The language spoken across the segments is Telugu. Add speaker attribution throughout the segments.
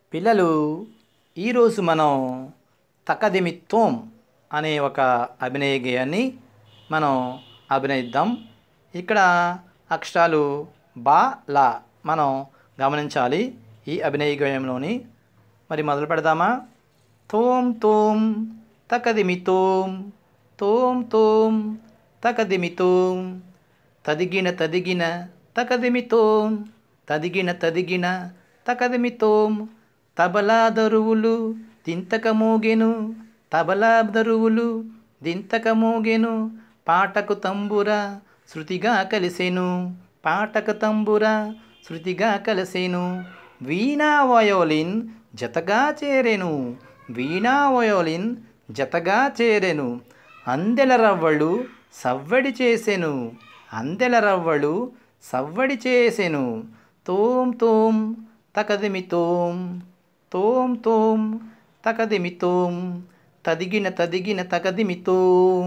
Speaker 1: పిల్లలు ఈరోజు మనం తకదిమిత్వం అనే ఒక అభినయ గేయాన్ని మనం అభినయిద్దాం ఇక్కడ అక్షరాలు బా లా మనం గమనించాలి ఈ అభినయ గేయంలోని మరి మొదలు పెడదామా తోం తోం తకదిమితోం తోం తోం తకదిమితోం తదిగిన తదిగిన తకదిమితోం తదిగిన తదిగిన తకదిమితోం తబలా దరువులు దింతక మోగెను తబలా దరువులు దింతక మోగెను పాటకు తంబుర శృతిగా కలిసెను పాటకు తంబుర శృతిగా కలిసెను వీణా వయోలిన్ జతగా చేరెను వీణా వయోలిన్ జతగా చేరెను అందెల రవ్వళ్ళు సవ్వడి చేసెను అందెల రవ్వళ్ళు సవ్వడి చేసెను తోం తోం తకదిమి తోం తోం తోం తకదిమి తోం తదిగిన తదిగిన తకదిమి తోం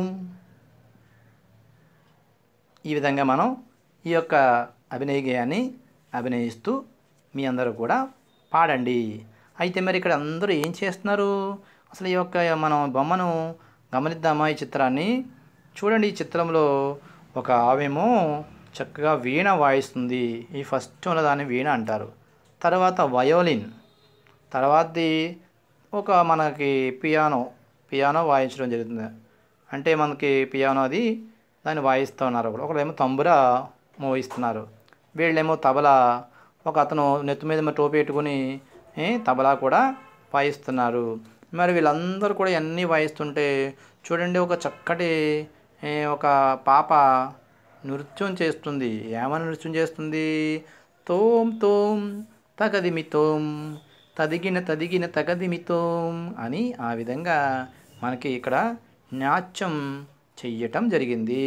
Speaker 1: ఈ విధంగా మనం ఈ యొక్క అభినయ గేయాన్ని అభినయిస్తూ మీ అందరూ కూడా పాడండి అయితే మరి ఇక్కడ అందరూ ఏం చేస్తున్నారు అసలు ఈ యొక్క మనం బొమ్మను గమనిద్దామా ఈ చిత్రాన్ని చూడండి ఈ చిత్రంలో ఒక ఆవేమో చక్కగా వీణ వాయిస్తుంది ఈ ఫస్ట్ ఉన్న దాన్ని వీణ అంటారు తర్వాత వయోలిన్ తర్వాతది ఒక మనకి పియానో పియానో వాయించడం జరుగుతుంది అంటే మనకి పియానో అది దాన్ని వాయిస్తూ ఉన్నారు ఒకడు ఒకడేమో తంబురా మోయిస్తున్నారు వీళ్ళేమో తబలా ఒక అతను నెత్తి మీద మరి టోపీ పెట్టుకుని ఏ, తబలా కూడా వాయిస్తున్నారు మరి వీళ్ళందరూ కూడా అన్నీ వాయిస్తుంటే చూడండి ఒక చక్కటి ఏ, ఒక పాప నృత్యం చేస్తుంది ఏమని నృత్యం చేస్తుంది తోం తోం తగదిమి తోం తదిగిన తదిగిన తగదిమి తోం అని ఆ విధంగా మనకి ఇక్కడ నాట్యం చెయ్యటం జరిగింది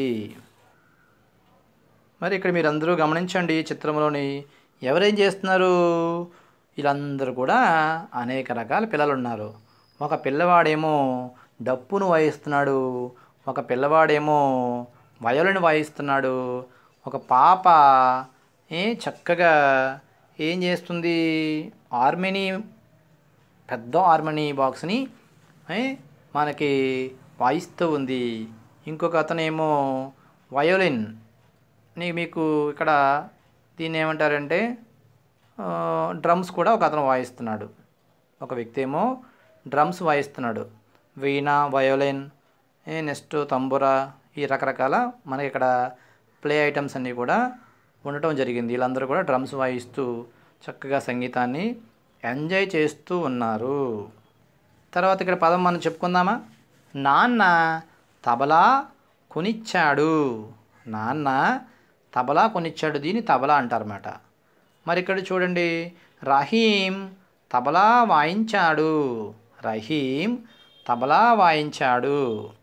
Speaker 1: మరి ఇక్కడ మీరు అందరూ గమనించండి ఈ చిత్రంలోని ఎవరేం చేస్తున్నారు వీళ్ళందరూ కూడా అనేక రకాల పిల్లలు ఉన్నారు ఒక పిల్లవాడేమో డప్పును వాయిస్తున్నాడు ఒక పిల్లవాడేమో వయోలిన్ వాయిస్తున్నాడు ఒక పాప ఏ చక్కగా ఏం చేస్తుంది హార్మోని పెద్ద హార్మోని బాక్స్ని ఏ, మనకి వాయిస్తూ ఉంది ఇంకొక అతనేమో వయోలిన్ నీ మీకు ఇక్కడ దీన్ని ఏమంటారంటే ఆ, డ్రమ్స్ కూడా ఒక అతను వాయిస్తున్నాడు ఒక వ్యక్తి ఏమో డ్రమ్స్ వాయిస్తున్నాడు వీణ వయోలిన్ ఏ, నెక్స్ట్ తంబురా ఈ రకరకాల మనకి ఇక్కడ ప్లే ఐటమ్స్ అన్నీ కూడా ఉండటం జరిగింది వీళ్ళందరూ కూడా డ్రమ్స్ వాయిస్తూ చక్కగా సంగీతాన్ని ఎంజాయ్ చేస్తూ ఉన్నారు తర్వాత ఇక్కడ పదం మనం చెప్పుకుందామా నాన్న తబలా కొనిచ్చాడు నాన్న తబలా కొనిచ్చాడు దీన్ని తబలా అంటారన్నమాట మరి ఇక్కడ చూడండి రహీం తబలా వాయించాడు రహీం తబలా వాయించాడు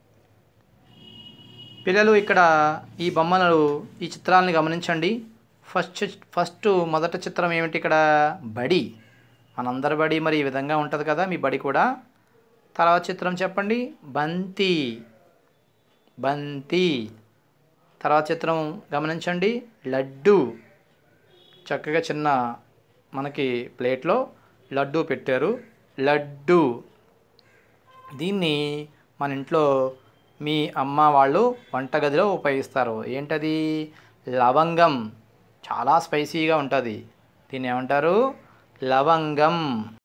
Speaker 1: పిల్లలు ఇక్కడ ఈ బొమ్మలు ఈ చిత్రాలను గమనించండి ఫస్ట్ ఫస్ట్ మొదట చిత్రం ఏమిటి ఇక్కడ బడి మనందరి బడి మరి ఈ విధంగా ఉంటుంది కదా మీ బడి కూడా తర్వాత చిత్రం చెప్పండి బంతి బంతి తర్వాత చిత్రం గమనించండి లడ్డు చక్కగా చిన్న మనకి ప్లేట్లో లడ్డు పెట్టారు లడ్డు దీన్ని మన ఇంట్లో మీ అమ్మ వాళ్ళు వంటగదిలో ఉపయోగిస్తారు ఏంటది లవంగం చాలా స్పైసీగా ఉంటుంది దీన్ని ఏమంటారు లవంగం